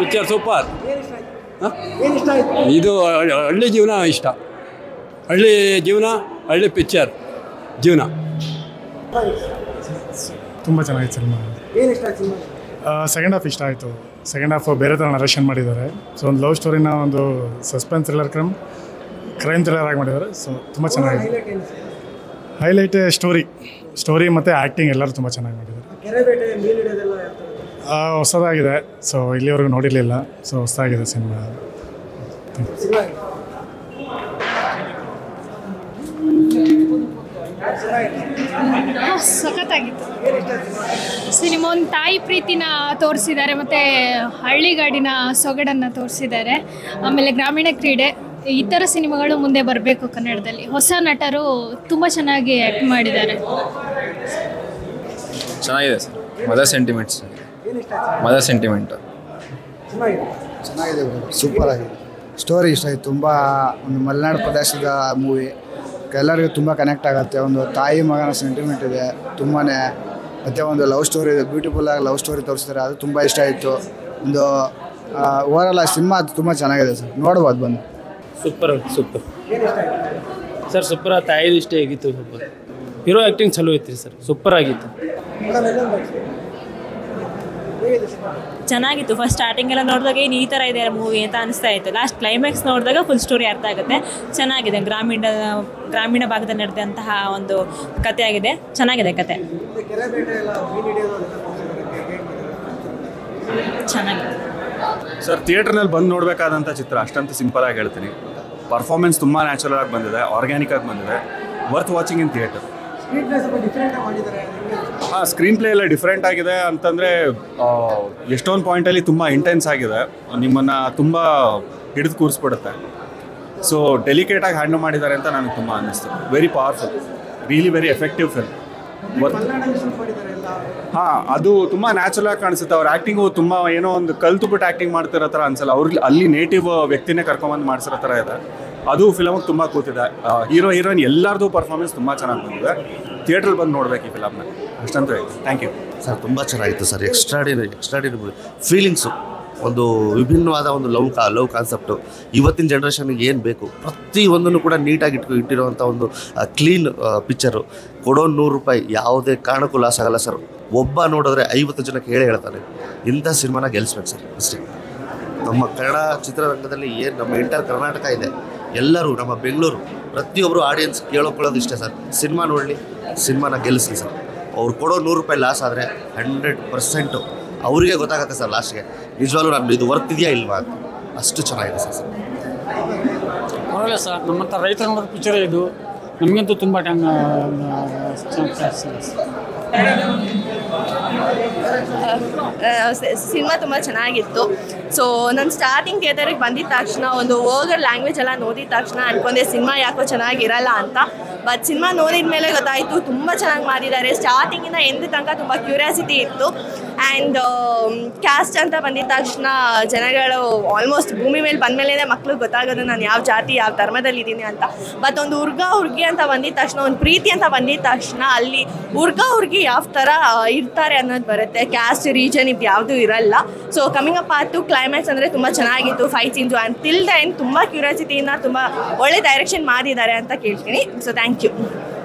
Picture super ಏನು ಇಷ್ಟ ಆಯ್ತು ಇದು ಹಳ್ಳಿ ಜೀವನ ಇಷ್ಟ ಹಳ್ಳಿ ಜೀವನ ಹಳ್ಳಿ ಪಿಕ್ಚರ್ ಜೀವನ ತುಂಬ ಚೆನ್ನಾಗಿತ್ತು ಸಿನಿಮಾ ಏನು ಇಷ್ಟ ಆಯ್ತು ಸಿನಿಮಾ ಸೆಕೆಂಡ್ ಹಾಫ್ ಇಷ್ಟ ಆಯಿತು ಸೆಕೆಂಡ್ ಹಾಫ್ ಬೇರೆ ಥರ ನರೇಷನ್ ಮಾಡಿದ್ದಾರೆ ಸೊ ಒಂದು ಲವ್ ಸ್ಟೋರಿನ ಒಂದು suspense thriller crime crime thriller ಆಗಿ ಮಾಡಿದ್ದಾರೆ ಸೊ ತುಂಬ ಚೆನ್ನಾಗಿದೆ ಹೈಲೈಟ್ ಏನು ಸರ್ ಹೈಲೈಟ್ ಸ್ಟೋರಿ ಸ್ಟೋರಿ ಮತ್ತು ಆ್ಯಕ್ಟಿಂಗ್ ಎಲ್ಲರೂ ತುಂಬ ಚೆನ್ನಾಗಿ ಮಾಡಿದ್ದಾರೆ ಕೆರೆ ಬೇಟೆ ಮೀನು ಹಿಡಿಯೋದೆಲ್ಲ ಯಾವ ಥರ ಆ, ಹೊಸದಾಗಿದೆ ಸೊ ಇಲ್ಲಿವರೆಗೂ ನೋಡಿರಲಿಲ್ಲ ಸೊ ಹೊಸದಾಗಿದೆ ಸಿನಿಮಾ ಸಿನಿಮಾ ಸಖತ್ತಾಗಿತ್ತು ಸಿನಿಮಾ ಒಂದು ತಾಯಿ ಪ್ರೀತಿನ ತೋರಿಸಿದ್ದಾರೆ ಮತ್ತು ಹಳ್ಳಿಗಾಡಿನ ಸೊಗಡನ್ನು ತೋರಿಸಿದ್ದಾರೆ ಆಮೇಲೆ ಗ್ರಾಮೀಣ ಕ್ರೀಡೆ ಈ ಥರ ಸಿನಿಮಾಗಳು ಮುಂದೆ ಬರಬೇಕು ಕನ್ನಡದಲ್ಲಿ ಹೊಸ ನಟರು ತುಂಬ ಚೆನ್ನಾಗಿ ಆ್ಯಕ್ಟ್ ಮಾಡಿದ್ದಾರೆ ಚೆನ್ನಾಗಿದೆ sir mother sentiments mother sentiment ಚೆನ್ನಾಗಿದೆ ಚೆನ್ನಾಗಿದೆ ಸೂಪರ್ ಆಗಿದೆ ಸ್ಟೋರಿ ಇಷ್ಟ ಆಯಿತು ತುಂಬ ಒಂದು ಮಲೆನಾಡು ಪ್ರದೇಶದ ಮೂವಿ ಎಲ್ಲರಿಗೂ ತುಂಬ ಕನೆಕ್ಟ್ ಆಗುತ್ತೆ ಒಂದು ತಾಯಿ ಮಗನ ಸೆಂಟಿಮೆಂಟ್ ಇದೆ ತುಂಬಾ ಮತ್ತು ಒಂದು ಲವ್ ಸ್ಟೋರಿ ಇದೆ ಬ್ಯೂಟಿಫುಲ್ ಆಗಿ ಲವ್ ಸ್ಟೋರಿ ತೋರಿಸ್ತಾರೆ ಅದು ತುಂಬ ಇಷ್ಟ ಆಯಿತು ಒಂದು ಓವರಾಲ್ ಆ ಸಿನಿಮಾ ಅದು ತುಂಬ ಚೆನ್ನಾಗಿದೆ ಸರ್ ನೋಡ್ಬೋದು ಬಂದು ಸೂಪರ್ ಸೂಪರ್ ಸರ್ ಸೂಪರ್ ಆ ತಾಯಿದು ಇಷ್ಟ ಆಗಿತ್ತು ಸೂಪರ್ ಹೀರೋ ಆ್ಯಕ್ಟಿಂಗ್ ಚಲೋ ಐತ್ರಿ ಸರ್ ಸೂಪರ್ ಆಗಿತ್ತು ಮೇಡಮ್ ಎಲ್ಲೊಂದು ಹೇಗಿದೆ ಸಿನಿಮಾ ಚೆನ್ನಾಗಿತ್ತು ಫಸ್ಟ್ ಸ್ಟಾರ್ಟಿಂಗ್ ಎಲ್ಲ ನೋಡಿದಾಗ ಏನು ಈ ಥರ ಇದೆ ಮೂವಿ ಅಂತ ಅನಿಸ್ತಾ ಇತ್ತು ಲಾಸ್ಟ್ ಕ್ಲೈಮ್ಯಾಕ್ಸ್ ನೋಡಿದಾಗ ಫುಲ್ ಸ್ಟೋರಿ ಅರ್ಥ ಆಗುತ್ತೆ ಚೆನ್ನಾಗಿದೆ ಗ್ರಾಮೀಣ ಗ್ರಾಮೀಣ ಭಾಗದಲ್ಲಿ ನಡೆದಂತಹ ಒಂದು ಕತೆ ಆಗಿದೆ ಚೆನ್ನಾಗಿದೆ ಕತೆ ಮತ್ತೆ ಕೆರೆ ಬೇಟೆ ಎಲ್ಲ ಮೀನು ಹಿಡಿಯೋದು ಅದೆಲ್ಲ ತೋರ್ಸಿದ್ದಾರೆ. ಹೇಗೆ ಮಾಡಿದ್ದಾರೆ? ಚೆನ್ನಾಗಿದೆ ಸರ್ ಥಿಯೇಟ್ರ್ನಲ್ಲಿ ಬಂದು ನೋಡಬೇಕಾದಂಥ ಚಿತ್ರ ಅಷ್ಟಂತ ಸಿಂಪಲ್ ಆಗಿ ಹೇಳ್ತೀನಿ ಪರ್ಫಾರ್ಮೆನ್ಸ್ ತುಂಬ ನ್ಯಾಚುರಲ್ ಆಗಿ ಬಂದಿದೆ ಆರ್ಗ್ಯಾನಿಕ್ ಆಗಿ ಬಂದಿದೆ worth watching in theatre screen play ಸ್ವಲ್ಪ ಡಿಫ್ರೆಂಟ್ ಆಗಿ ಮಾಡಿದ್ದಾರೆ ನಿಮಗೆ ಹಾಂ ಸ್ಕ್ರೀನ್ ಪ್ಲೇ ಎಲ್ಲ ಡಿಫ್ರೆಂಟ್ ಆಗಿದೆ ಅಂತಂದರೆ ಎಷ್ಟೊಂದು ಪಾಯಿಂಟಲ್ಲಿ ತುಂಬ ಇಂಟೆನ್ಸ್ ಆಗಿದೆ ನಿಮ್ಮನ್ನು ತುಂಬ ಹಿಡಿದು ಕೂರಿಸ್ಬಿಡುತ್ತೆ ಸೊ ಡೆಲಿಕೇಟಾಗಿ ಹ್ಯಾಂಡಲ್ ಮಾಡಿದ್ದಾರೆ ಅಂತ ನನಗೆ ತುಂಬ ಅನ್ನಿಸ್ತು very powerful really very effective film ಮಲೆನಾಡಲ್ಲಿ ಶೂಟ್ ಮಾಡಿದ್ದಾರೆ ಎಲ್ಲ ಹಾಂ ಅದು ತುಂಬ ನ್ಯಾಚುರಲ್ ಆಗಿ ಕಾಣಿಸುತ್ತೆ ಅವ್ರ ಆ್ಯಕ್ಟಿಂಗು ತುಂಬ ಏನೋ ಒಂದು ಕಲ್ತುಬಿಟ್ಟು ಆ್ಯಕ್ಟಿಂಗ್ ಮಾಡ್ತಿರೋ ಥರ ಅನ್ಸಲ್ಲ ಅವ್ರಿಗೆ ಅಲ್ಲಿ ನೇಟಿವ್ ವ್ಯಕ್ತಿನೇ ಕರ್ಕೊಂಬಂದು ಮಾಡಿಸಿರೋ ಥರ ಇದೆ ಅದು ಫಿಲಮಿಗೆ ತುಂಬ ಕೂತಿದೆ ಹೀರೋ ಹೀರೋಯಿನ್ ಎಲ್ಲರದು ಪರ್ಫಾರ್ಮೆನ್ಸ್ ತುಂಬ ಚೆನ್ನಾಗಿ ಬಂದಿದೆ ಥಿಯೇಟ್ರಲ್ಲಿ ಬಂದು ನೋಡ್ಬೇಕು ಈ ಫಿಲಮ್ನ ಅಷ್ಟಂತೂ ಹೇಳಿ ಥ್ಯಾಂಕ್ ಯು ಸರ್ ತುಂಬ ಚೆನ್ನಾಗಿತ್ತು ಸರ್ ಎಕ್ಸ್ಟ್ರಾಡಿನರಿ ಎಕ್ಸ್ಟ್ರಾಡಿನರಿ ಫೀಲಿಂಗ್ಸು ಒಂದು ವಿಭಿನ್ನವಾದ ಒಂದು ಲವ್ ಕಾ ಲವ್ ಕಾನ್ಸೆಪ್ಟು ಇವತ್ತಿನ ಜನ್ರೇಷನ್ಗೆ ಏನು ಬೇಕು ಪ್ರತಿಯೊಂದನ್ನು ಕೂಡ ನೀಟಾಗಿ ಇಟ್ಕೊ ಇಟ್ಟಿರುವಂಥ ಒಂದು ಕ್ಲೀನ್ ಪಿಕ್ಚರು ಕೊಡೋ ನೂರು ರೂಪಾಯಿ ಯಾವುದೇ ಕಾರಣಕ್ಕೂ ಲಾಸ್ ಆಗಲ್ಲ ಸರ್ ಒಬ್ಬ ನೋಡಿದ್ರೆ ಐವತ್ತು ಜನಕ್ಕೆ ಹೇಳೇ ಹೇಳ್ತಾನೆ ಇಂಥ ಸಿನಿಮಾನ ಗೆಲ್ಲಿಸ್ಬೇಕು ಸರ್ ಅಷ್ಟೇ ನಮ್ಮ ಕನ್ನಡ ಚಿತ್ರರಂಗದಲ್ಲಿ ಏನು ನಮ್ಮ ಎಂಟರ್ ಕರ್ನಾಟಕ ಇದೆ ಎಲ್ಲರೂ ನಮ್ಮ ಬೆಂಗಳೂರು ಪ್ರತಿಯೊಬ್ಬರು ಆಡಿಯನ್ಸ್ ಕೇಳೋಕೊಳ್ಳೋದು ಇಷ್ಟೇ ಸರ್ ಸಿನಿಮಾ ನೋಡಲಿ ಸಿನಿಮಾನ ಗೆಲ್ಲಿಸ್ಲಿ ಸರ್ ಅವ್ರು ಕೊಡೋ ನೂರು ರೂಪಾಯಿ ಲಾಸ್ ಆದರೆ ಹಂಡ್ರೆಡ್ ಪರ್ಸೆಂಟು ಅವರಿಗೆ ಗೊತ್ತಾಗುತ್ತೆ ಸರ್ ಲಾಸ್ಟ್ಗೆ ನಿಜವಾಗ್ಲೂ ನಾನು ಇದು ವರ್ತ್ ಇದೆಯಾ ಇಲ್ವಾ ಅಂತ ಅಷ್ಟು ಚೆನ್ನಾಗಿದೆ ಸರ್ ಪರವಾಗಿಲ್ಲ ಸರ್ ನಮ್ಮಂಥ ರೈತರ ನೋಡೋ ಪಿಕ್ಚರ್ ಇದು ನಮಗಂತೂ ತುಂಬ ಟೈಮ್ ಸಿನಿಮಾ ತುಂಬ ಚೆನ್ನಾಗಿತ್ತು ಸೊ ನಾನು ಸ್ಟಾರ್ಟಿಂಗ್ ಥಿಯೇಟರಿಗೆ ಬಂದಿದ ತಕ್ಷಣ ಒಂದು ಓಗರ್ ಲ್ಯಾಂಗ್ವೇಜ್ ಎಲ್ಲ ನೋಡಿದ ತಕ್ಷಣ ಅನ್ಕೊಂಡೆ ಸಿನಿಮಾ ಯಾಕೋ ಚೆನ್ನಾಗಿರಲ್ಲ ಅಂತ ಬಟ್ ಸಿನಿಮಾ ನೋಡಿದ ಮೇಲೆ ಗೊತ್ತಾಯಿತು ತುಂಬ ಚೆನ್ನಾಗಿ ಮಾಡಿದ್ದಾರೆ ಸ್ಟಾರ್ಟಿಂಗಿಂದ ಎಂದ ತನಕ ತುಂಬ ಕ್ಯೂರಿಯಾಸಿಟಿ ಇತ್ತು ಆ್ಯಂಡ್ ಕ್ಯಾಸ್ಟ್ ಅಂತ ಬಂದಿದ ತಕ್ಷಣ ಜನಗಳು ಆಲ್ಮೋಸ್ಟ್ ಭೂಮಿ ಮೇಲೆ ಬಂದಮೇಲೆ ಮಕ್ಳಿಗೆ ಗೊತ್ತಾಗೋದು ನಾನು ಯಾವ ಜಾತಿ ಯಾವ ಧರ್ಮದಲ್ಲಿ ಇದ್ದೀನಿ ಅಂತ ಬಟ್ ಒಂದು ಹುರ್ಗ ಹುರ್ಗಿ ಅಂತ ಬಂದಿದ ತಕ್ಷಣ ಒಂದು ಪ್ರೀತಿ ಅಂತ ಬಂದಿದ ತಕ್ಷಣ ಅಲ್ಲಿ ಹುರ್ಗ ಹುರ್ಗಿ ಯಾವ ಥರ ಇರ್ತಾರೆ ಅನ್ನೋದು ಬರುತ್ತೆ ಕ್ಯಾಸ್ಟ್ ರೀಜನ್ ಇದು ಯಾವುದೂ ಇರಲ್ಲ ಸೊ ಕಮಿಂಗ್ ಅಪ್ ಆಯ್ತು ಕ್ಲೈಮ್ಯಾಕ್ಸ್ ಅಂದರೆ ತುಂಬ ಚೆನ್ನಾಗಿತ್ತು five scenes and till then ತುಂಬ ಕ್ಯೂರಿಯಾಸಿಟಿಯಿಂದ ತುಂಬ ಒಳ್ಳೆ ಡೈರೆಕ್ಷನ್ ಮಾಡಿದ್ದಾರೆ ಅಂತ ಕೇಳ್ತೀನಿ ಸೊ ಥ್ಯಾಂಕ್ ಯು